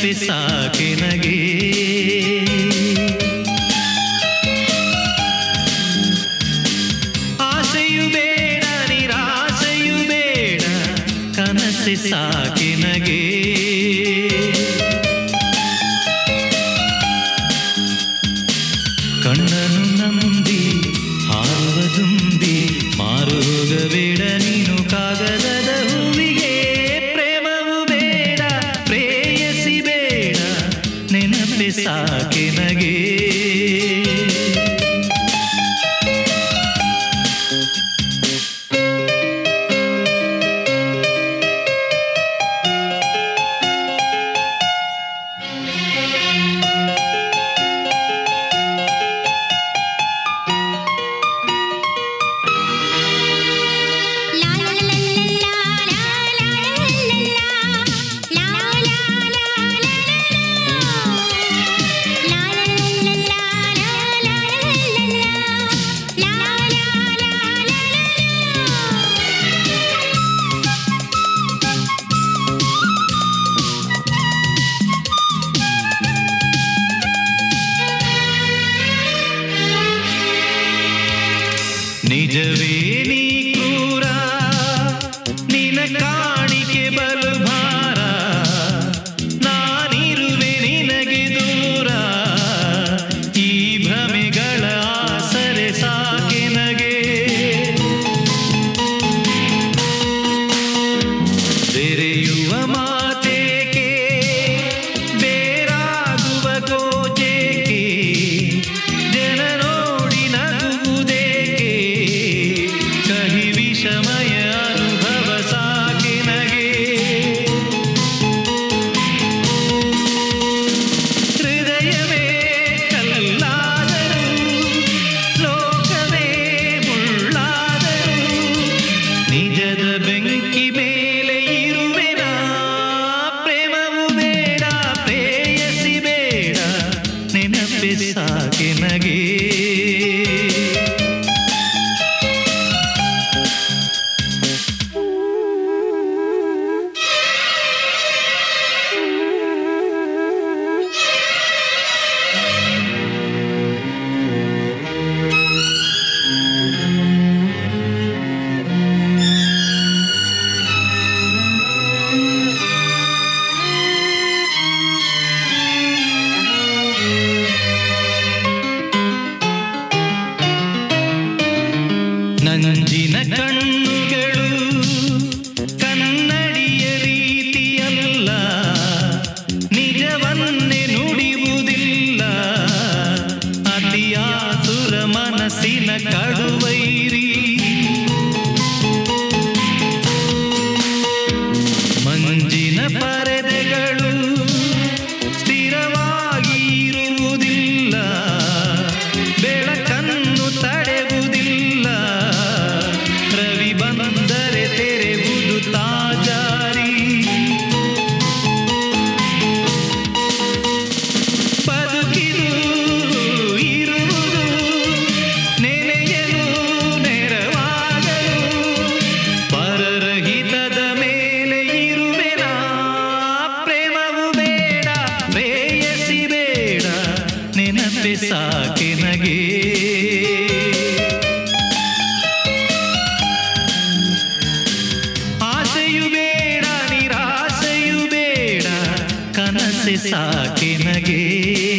ನೆನಪೆ ಸಾಕೆ ನಗೆ ಆಸೆಯು ಬೇಡ ನಿರಾಸೆಯು ಬೇಡ ಕನಸೆ ಸಾಕೆ ನಗೆ ಕಣ್ಣನು ನಂಬಿ ಹಾರುವ ತುಂಬಿ ಮಾರುಗ ಬೇಡ ನೀನು ಕಾಗದದ ಹೂವಿಗೆ ಪ್ರೇಮವು ಬೇಡ ಪ್ರೇಯಸಿ ಬೇಡ ನೆನಪೆ ಸಾಕೆ ನಗೆ ಲಾ ಲಾ ಲಾ ಲಾ ಲಾ ಲಾ ಲಾ ಲಾ ಲಾ ಲಾ ಲಾ ನಿಜವೇ ನೀ ಕ್ರೂರ ನಿನ ಕಾಣಿಕೆ ಬಲು ಭಾರ ನಾನಿರುವೆ ನಿನಗೆ ದೂರ ಈ ಭ್ರಮೆಗಳ ಆಸರೆ ಸಾಕೆ ನಗೆ ಬೆರೆಯುವ ಮಾತೇಕೆ ಬೇರಾಗುವ ಗೋಜೇಕೆ ಜನ ನೋಡಿ ನಗುವುದೇಕೆ ಕಹಿ ವಿಷಮಯ ಅನುಭವ ಸಾಕೆ ನಗೆ ಹೃದಯವೇ ಕಲ್ಲಾದರೂ ಲೋಕವೇ ಮುಳ್ಳಾದರೂ ನಿಜದ ಬೆಂಕಿ ಮೇಲೆ ಇರುವೆನ ಪ್ರೇಮವು ಬೇಡ ಪ್ರೇಯಸಿ ಬೇಡ ನೆನಪೆ ಸಾಕೆ ನಗೆ ನಂಜಿನ ಕಣ್ಣುಗಳು ಕನ್ನಡಿಯ ರೀತಿಯಲ್ಲ ನಿಜವನ್ನೇ ನುಡಿಯುವುದಿಲ್ಲ ಅತಿಯಾತುರ ಮನಸ್ಸಿನ ಕಡುವೈರಿ ಮಂಜಿನ ಪರದೆಗಳು ಸ್ಥಿರವಾಗಿ ಇರುವುದಿಲ್ಲ ಬೆಳಕನ್ನು ತಡೆಯುವುದಿಲ್ಲ ರವಿ ಬಂದರೆ ತೆರೆವುದು ತಾಜಾರಿ ಬದುಕಿದು ಇರುವುದು ನೆನೆಯಲು ನೆರವಾಗಲು ಪರರಹಿತದ ಮೇಲೆ ಇರುವೆನ ಪ್ರೇಮವು ಬೇಡ ಪ್ರೇಯಸಿ ಬೇಡ ನೆನಪೆ ಸಾಕೆ ನಗೆ ಆಸೆಯು ಬೇಡ ನಿರಾಸೆಯು ಬೇಡ ಕನಸೆ ಸಾಕೆ ನಗೆ